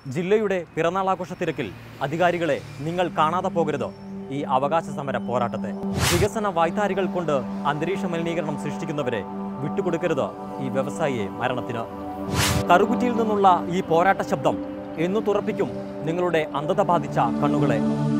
ജില്ലയുടെ പിറന്നാളാഘോഷ തിരക്കിൽ അധികാരികളെ നിങ്ങൾ കാണാതെ പോകരുത് ഈ അവകാശ സമര പോരാട്ടത്തെ വികസന വായ്ത്താരികൾ കൊണ്ട് അന്തരീക്ഷ മലിനീകരണം സൃഷ്ടിക്കുന്നവരെ വിട്ടുകൊടുക്കരുത് ഈ വ്യവസായിയെ മരണത്തിന് കറുകുറ്റിയിൽ നിന്നുള്ള ഈ പോരാട്ട ശബ്ദം എന്നു തുറപ്പിക്കും നിങ്ങളുടെ അന്ധത ബാധിച്ച കണ്ണുകളെ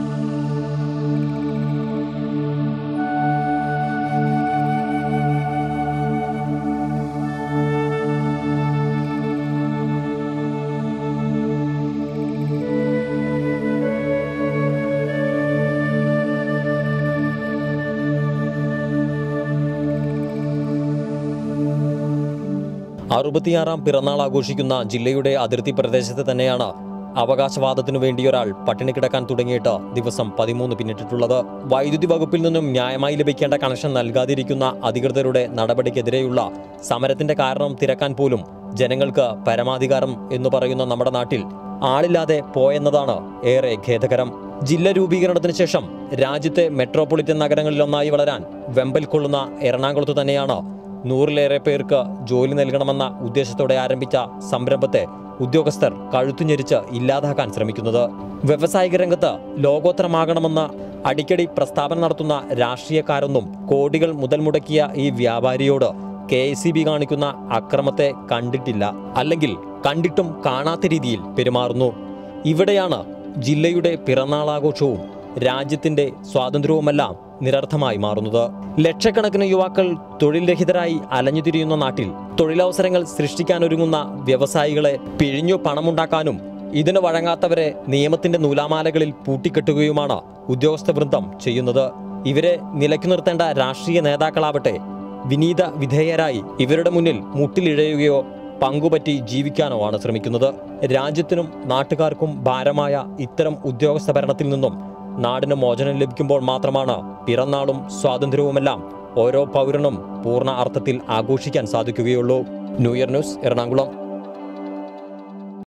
അറുപത്തിയാറാം പിറന്നാൾ ആഘോഷിക്കുന്ന ജില്ലയുടെ അതിർത്തി പ്രദേശത്ത് തന്നെയാണ് അവകാശവാദത്തിനു വേണ്ടി ഒരാൾ പട്ടിണി കിടക്കാൻ തുടങ്ങിയിട്ട് ദിവസം പതിമൂന്ന് പിന്നിട്ടിട്ടുള്ളത് വൈദ്യുതി വകുപ്പിൽ നിന്നും ന്യായമായി ലഭിക്കേണ്ട കണക്ഷൻ നൽകാതിരിക്കുന്ന അധികൃതരുടെ നടപടിക്കെതിരെയുള്ള സമരത്തിന്റെ കാരണം തിരക്കാൻ പോലും ജനങ്ങൾക്ക് പരമാധികാരം എന്ന് പറയുന്ന നമ്മുടെ നാട്ടിൽ ആളില്ലാതെ പോയെന്നതാണ് ഏറെ ഖേദകരം ജില്ല രൂപീകരണത്തിന് ശേഷം രാജ്യത്തെ മെട്രോപൊളിറ്റൻ നഗരങ്ങളിലൊന്നായി വളരാൻ വെമ്പൽ കൊള്ളുന്ന എറണാകുളത്ത് തന്നെയാണ് നൂറിലേറെ പേർക്ക് ജോലി നൽകണമെന്ന ഉദ്ദേശത്തോടെ ആരംഭിച്ച സംരംഭത്തെ ഉദ്യോഗസ്ഥർ കഴുത്തുഞെരിച്ച് ഇല്ലാതാക്കാൻ ശ്രമിക്കുന്നത് വ്യവസായിക രംഗത്ത് ലോകോത്തരമാകണമെന്ന് അടിക്കടി പ്രസ്താവന നടത്തുന്ന രാഷ്ട്രീയക്കാരൊന്നും കോടികൾ മുതൽ മുടക്കിയ ഈ വ്യാപാരിയോട് കെ എസ് കാണിക്കുന്ന അക്രമത്തെ കണ്ടിട്ടില്ല അല്ലെങ്കിൽ കണ്ടിട്ടും കാണാത്ത രീതിയിൽ പെരുമാറുന്നു ഇവിടെയാണ് ജില്ലയുടെ പിറന്നാളാഘോഷവും രാജ്യത്തിന്റെ സ്വാതന്ത്ര്യവുമെല്ലാം നിരർത്ഥമായി മാറുന്നത് ലക്ഷക്കണക്കിന് യുവാക്കൾ തൊഴിൽ രഹിതരായി അലഞ്ഞുതിരിയുന്ന നാട്ടിൽ തൊഴിലവസരങ്ങൾ സൃഷ്ടിക്കാനൊരുങ്ങുന്ന വ്യവസായികളെ പിഴിഞ്ഞു പണമുണ്ടാക്കാനും ഇതിന് വഴങ്ങാത്തവരെ നിയമത്തിന്റെ നൂലാമാലകളിൽ പൂട്ടിക്കെട്ടുകയുമാണ് ഉദ്യോഗസ്ഥ വൃന്ദം ചെയ്യുന്നത് ഇവരെ നിലയ്ക്കു നിർത്തേണ്ട രാഷ്ട്രീയ നേതാക്കളാവട്ടെ വിനീത വിധേയരായി ഇവരുടെ മുന്നിൽ മുട്ടിലിഴയുകയോ പങ്കുപറ്റി ജീവിക്കാനോ ആണ് ശ്രമിക്കുന്നത് രാജ്യത്തിനും നാട്ടുകാർക്കും ഭാരമായ ഇത്തരം ഉദ്യോഗസ്ഥ ഭരണത്തിൽ നിന്നും നാടിന് മോചനം ലഭിക്കുമ്പോൾ മാത്രമാണ് പിറന്നാളും സ്വാതന്ത്ര്യവുമെല്ലാം ഓരോ പൗരനും പൂർണ്ണ അർത്ഥത്തിൽ ആഘോഷിക്കാൻ സാധിക്കുകയുള്ളൂ ന്യൂ ഇയർ ന്യൂസ് എറണാകുളം